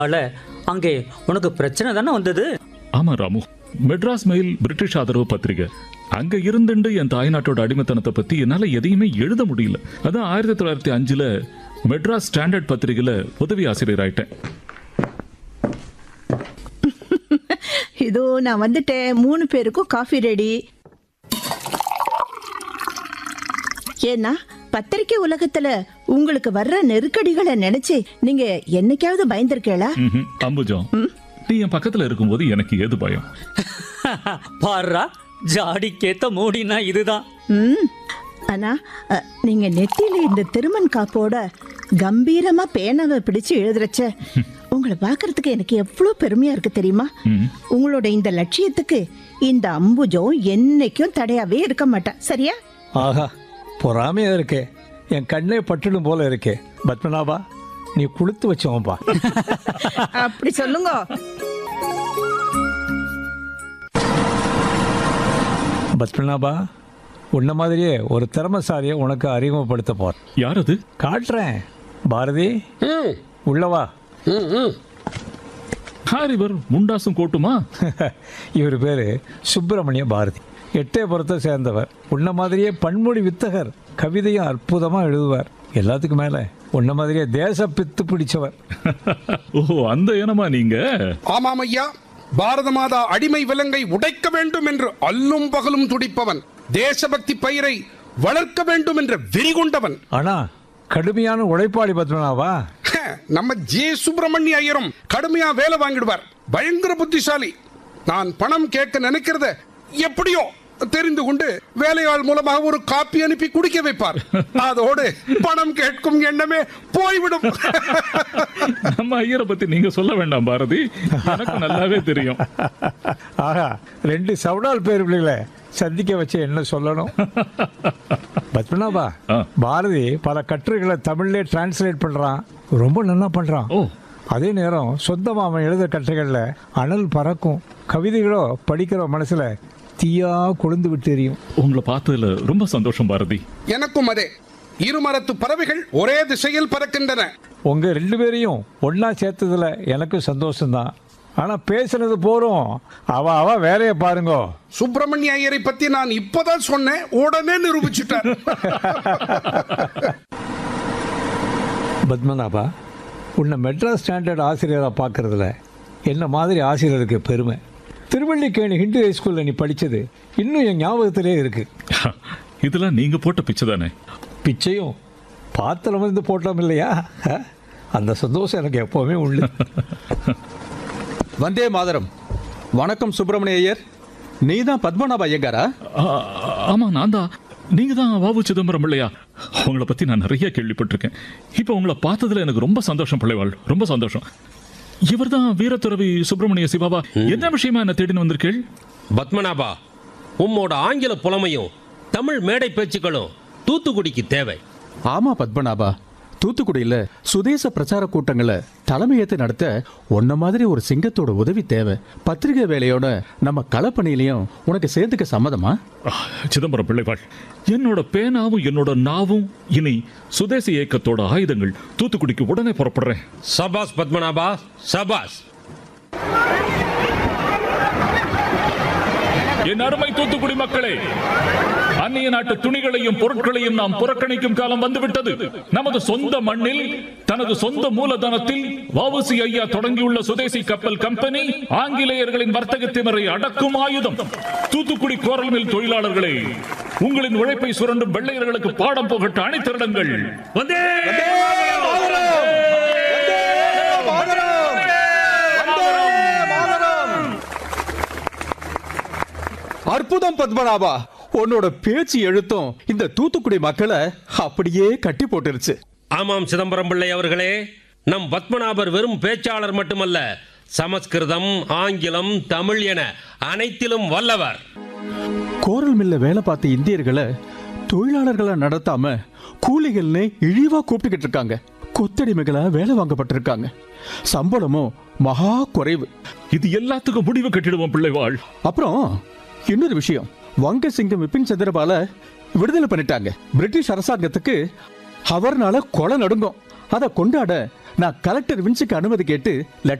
அதனால அங்கே உனக்கு பிரச்சனை தானே வந்தது ஆமா ராமு மெட்ராஸ் மெயில் பிரிட்டிஷ் ஆதரவு பத்திரிகை அங்க இருந்துண்டு என் தாய்நாட்டோட அடிமைத்தனத்தை பத்தி என்னால எதையுமே எழுத முடியல அதான் ஆயிரத்தி தொள்ளாயிரத்தி அஞ்சுல மெட்ராஸ் ஸ்டாண்டர்ட் பத்திரிகையில உதவி ஆசிரியர் ஆயிட்டேன் இதோ நான் வந்துட்டேன் மூணு பேருக்கும் காஃபி ரெடி ஏன்னா பத்திரிக்கை உலகத்துல உங்களுக்கு வர்ற நெருக்கடிகளை நினைச்சு நீங்க என்னைக்காவது பயந்திருக்கீங்களா ம்ஹும். அம்புஜம் நீ என் பக்கத்துல இருக்கும்போது எனக்கு ஏது பயம் பாருடா ஜாடிக்கேத்த மூடினா இதுதான் ம் ஆனா அ, நீங்க நெத்தியில இந்த திருமண் காப்போட கம்பீரமா பேனாவை பிடிச்சு எழுதுறச்ச உங்களை பார்க்கறதுக்கு எனக்கு எவ்வளவு பெருமையா இருக்கு தெரியுமா உங்களோட இந்த லட்சியத்துக்கு இந்த அம்புஜம் என்னைக்கும் தடையாவே இருக்க மாட்டா சரியா ஆஹா பொறாமையா இருக்கே என் கண்ணே பட்டுடும் போல இருக்கே பத்மநாபா நீ கொடுத்து வச்சவன்பா அப்படி சொல்லுங்க பத்மநாபா உன்ன மாதிரியே ஒரு திறமசாலியை உனக்கு அறிமுகப்படுத்த போற யார் அது காட்டுறேன் பாரதி உள்ளவா யார் இவர் முண்டாசும் கோட்டுமா இவர் பேரு சுப்பிரமணிய பாரதி எட்டயபுரத்தை சேர்ந்தவர் உன்ன மாதிரியே பன்மொழி வித்தகர் கவிதையும் அற்புதமா எழுதுவார் எல்லாத்துக்கும் மேல உன்ன மாதிரியே தேச பித்து பிடிச்சவர் ஓ அந்த இனமா நீங்க ஆமாம் ஐயா பாரத மாதா அடிமை விலங்கை உடைக்க வேண்டும் என்று அல்லும் பகலும் துடிப்பவன் தேசபக்தி பயிரை வளர்க்க வேண்டும் என்ற வெறி கொண்டவன் ஆனா கடுமையான உழைப்பாளி பத்மநாபா ஹ, நம்ம ஜே சுப்பிரமணிய ஐயரும் கடுமையா வேலை வாங்கிடுவார் பயங்கர புத்திசாலி நான் பணம் கேட்க நினைக்கிறத எப்படியோ தெரிந்து கொண்டு வேலையாள் மூலமாக ஒரு காப்பி அனுப்பி குடிக்க வைப்பார் அதோடு பணம் கேட்கும் எண்ணமே போய்விடும் நம்ம ஐயரை பத்தி நீங்க சொல்ல வேண்டாம் பாரதி எனக்கு நல்லாவே தெரியும் ஆஹா ரெண்டு சவுடால் பேர் பிள்ளைகளை சந்திக்க வச்சு என்ன சொல்லணும் பத்மநாபா ஆ. பாரதி பல கட்டுரைகளை தமிழ்லே டிரான்ஸ்லேட் பண்றான் ரொம்ப நல்லா பண்றான் ஓ அதே நேரம் சொந்தமா அவன் எழுத கட்டுரைகள்ல அனல் பறக்கும் கவிதைகளோ படிக்கிற மனசுல தீயா கொழுந்து விட்டு எரியும் உங்களை பார்த்ததுல ரொம்ப சந்தோஷம் பாரதி எனக்கும் அதே இருமரத்து பறவைகள் ஒரே திசையில் பறக்கின்றன உங்க ரெண்டு பேரையும் ஒண்ணா சேர்த்ததுல எனக்கும் சந்தோஷம்தான் ஆனா பேசுனது போறோம் அவ அவ வேலையை பாருங்க சுப்பிரமணிய ஐயரை பத்தி நான் இப்பதான் சொன்னேன் உடனே நிரூபிச்சுட்டார் பத்மநாபா உன்னை மெட்ராஸ் ஸ்டாண்டர்ட் ஆசிரியராக பார்க்கறதுல என்ன மாதிரி ஆசிரியருக்கு பெருமை திருவள்ளிக்கேணி ஹிந்து ஹைஸ்கூலில் நீ படித்தது இன்னும் என் ஞாபகத்திலே இருக்கு இதெல்லாம் நீங்க போட்ட பிச்சை தானே பிச்சையும் பாத்திரம் இருந்து போட்டோம் இல்லையா அ? அந்த சந்தோஷம் எனக்கு எப்போவுமே உண்டு வந்தே மாதரம் வணக்கம் சுப்பிரமணிய ஐயர் நீ தான் பத்மநாப ஐயங்காரா ஆ, ஆமா நான் தான் நீங்க தான் வாவு சிதம்பரம் இல்லையா உங்களை பத்தி நான் நிறைய கேள்விப்பட்டிருக்கேன் இப்போ உங்களை பார்த்ததுல எனக்கு ரொம்ப சந்தோஷம் பிள்ளைவாள் ரொம்ப சந்தோஷம் இவர்தான் வீரத்துறவி சுப்பிரமணிய சிவாவா என்ன விஷயமா என்ன தேடின்னு வந்திருக்கீள் பத்மநாபா உம்மோட ஆங்கில புலமையும் தமிழ் மேடை பேச்சுக்களும் தூத்துக்குடிக்கு தேவை ஆமா பத்மநாபா தூத்துக்குடியில சுதேச பிரச்சார கூட்டங்களை தலைமையேற்று நடத்த உன்ன மாதிரி ஒரு சிங்கத்தோட உதவி தேவை பத்திரிகை வேலையோட நம்ம களப்பணியிலையும் உனக்கு சேர்த்துக்க சம்மதமா ஆ, சிதம்பரம் பிள்ளைவாள் என்னோட பேனாவும் என்னோட நாவும் இனி சுதேசி இயக்கத்தோட ஆயுதங்கள் தூத்துக்குடிக்கு உடனே புறப்படுறேன் சபாஸ் பத்மநாபா சபாஸ் என் அருமை தூத்துக்குடி மக்களே அந்நிய நாட்டு துணிகளையும் பொருட்களையும் நாம் புறக்கணிக்கும் காலம் வந்துவிட்டது நமது சொந்த மண்ணில் தனது சொந்த மூலதனத்தில் வவுசி ஐயா தொடங்கியுள்ள சுதேசி கப்பல் கம்பெனி ஆங்கிலேயர்களின் வர்த்தகத்தினரை அடக்கும் ஆயுதம் தூத்துக்குடி கோரல் மில் தொழிலாளர்களே உங்களின் உழைப்பை சுரண்டும் வெள்ளையர்களுக்கு பாடம் புகட்ட அணிதிரளுங்கள் வந்தே அற்புதம் பத்மநாபா உன்னோட பேச்சு எழுத்தும் இந்த தூத்துக்குடி மக்களை அப்படியே கட்டி போட்டுருச்சு ஆமாம் சிதம்பரம் பிள்ளை அவர்களே நம் பத்மநாபர் வெறும் பேச்சாளர் மட்டுமல்ல சமஸ்கிருதம் ஆங்கிலம் தமிழ் என அனைத்திலும் வல்லவர் கோரல் மில்ல வேலை பார்த்த இந்தியர்களை தொழிலாளர்களை நடத்தாம கூலிகள்னு இழிவா கூப்பிட்டுக்கிட்டு இருக்காங்க கொத்தடிமைகளா வேலை வாங்கப்பட்டிருக்காங்க சம்பளமும் மகா குறைவு இது எல்லாத்துக்கும் முடிவு கட்டிடுவோம் பிள்ளைவாள் அப்புறம் இன்னொரு விஷயம் வங்க சிங்கம் விபின் சந்திரபால விடுதலை பண்ணிட்டாங்க பிரிட்டிஷ் அரசாங்கத்துக்கு அவர்னால கொலை நடுங்கும் அதை கொண்டாட நான் கலெக்டர் வின்ஸுக்கு அனுமதி கேட்டு